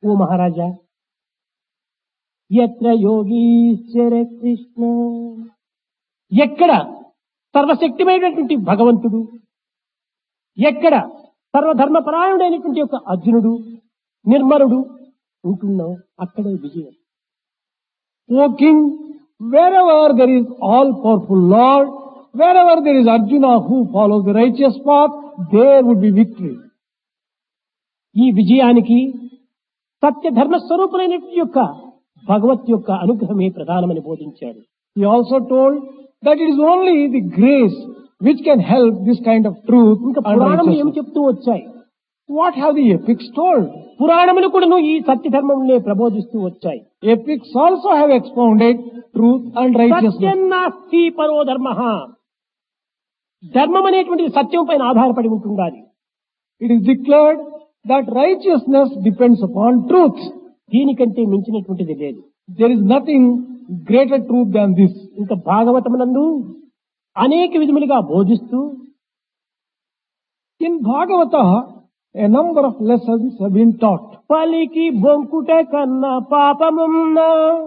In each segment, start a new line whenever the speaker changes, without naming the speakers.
ఓ మహారాజా ఎత్ర యోగీశ్వర కృష్ణ ఎక్కడ సర్వశక్తిమైనటువంటి భగవంతుడు ఎక్కడ సర్వధర్మపరాయణుడైనటువంటి ఒక అర్జునుడు నిర్మలుడు ఉంటున్నావు అక్కడే విజయం
O king, wherever there is all powerful Lord, wherever there is Arjuna who follows the righteous path, there would be victory.
ఈ విజయానికి సత్య ధర్మ స్వరూపులైనటువంటి యొక్క భగవత్ యొక్క అనుగ్రహమే ప్రధానమని బోధించాడు
He also told that it is only the grace which can help this kind of truth
ఇంకా
and
పురాణములు ఏమి
righteousness.
చెప్తూ వచ్చాయి
What have the epics told?
పురాణములు కూడాను ఈ సత్య ధర్మములే ప్రబోధిస్తూ వచ్చాయి
Epics also have expounded truth and righteousness.
సత్యం నాస్తి పరో ధర్మ ధర్మం అనేటువంటిది సత్యం పైన ఆధారపడి ఉంటుండాలి
It is declared that righteousness depends upon truth.
దీనికంటే మించినటువంటిది లేదు
There is nothing greater truth than this.
ఇంకా భాగవతమునందు అనేక విధములుగా బోధిస్తూ
In Bhagavata, a number of lessons have been taught.
పలికి బొంకుట కన్నా పాపమున్నా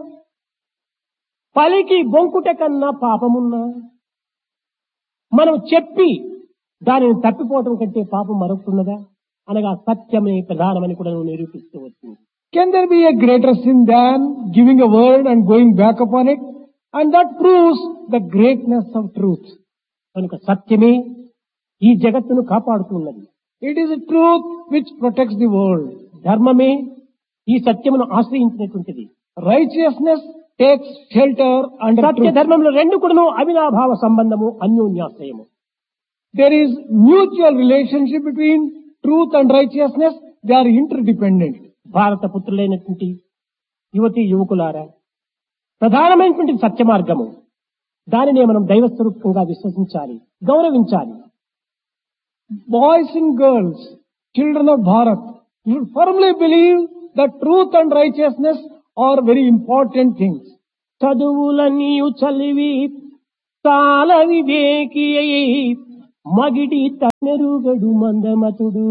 పలికి బొంకుట కన్నా పాపమున్నా మనం చెప్పి దానిని తప్పిపోవటం కంటే పాపం మరొకటున్నదా అనగా సత్యమే ప్రధానమని కూడా నువ్వు నిరూపిస్తూ వచ్చింది
Can there be a greater sin than giving a word and going back upon it? And that proves the greatness of truth.
కనుక సత్యమే ఈ జగత్తును కాపాడుతున్నది
It is a truth which protects the world.
ధర్మమే ఈ సత్యమును ఆశ్రయించినటువంటిది
Righteousness takes shelter under
సత్య
truth.
ధర్మంలో రెండు కూడాను అవినాభావ సంబంధము అన్యోన్యాశ్రయము
There is mutual relationship between truth and righteousness. They are interdependent.
భారత పుత్రులైనటువంటి యువతి యువకులారా ప్రధానమైనటువంటి సత్య మార్గము దానినే మనం దైవస్వరూపంగా విశ్వసించాలి గౌరవించాలి
Boys and girls, children of Bharat, you should firmly believe that truth and righteousness are very important things.
చదువులన్నీయు చలివి తాళ వివేకి అయి మగిడి తన్నెరుగడు మందమతుడు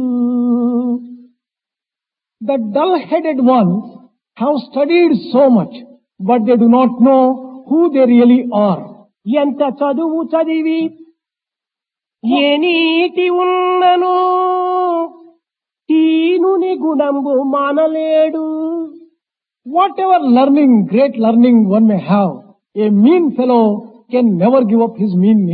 The dull-headed ones have studied so much, but they do not know who they really are.
ఎంత చదువు చదివి ఏ నీతి ఉన్నను తీనుని గుణంబు మానలేడు
Whatever learning, great learning one may have, a mean fellow can never give up his mean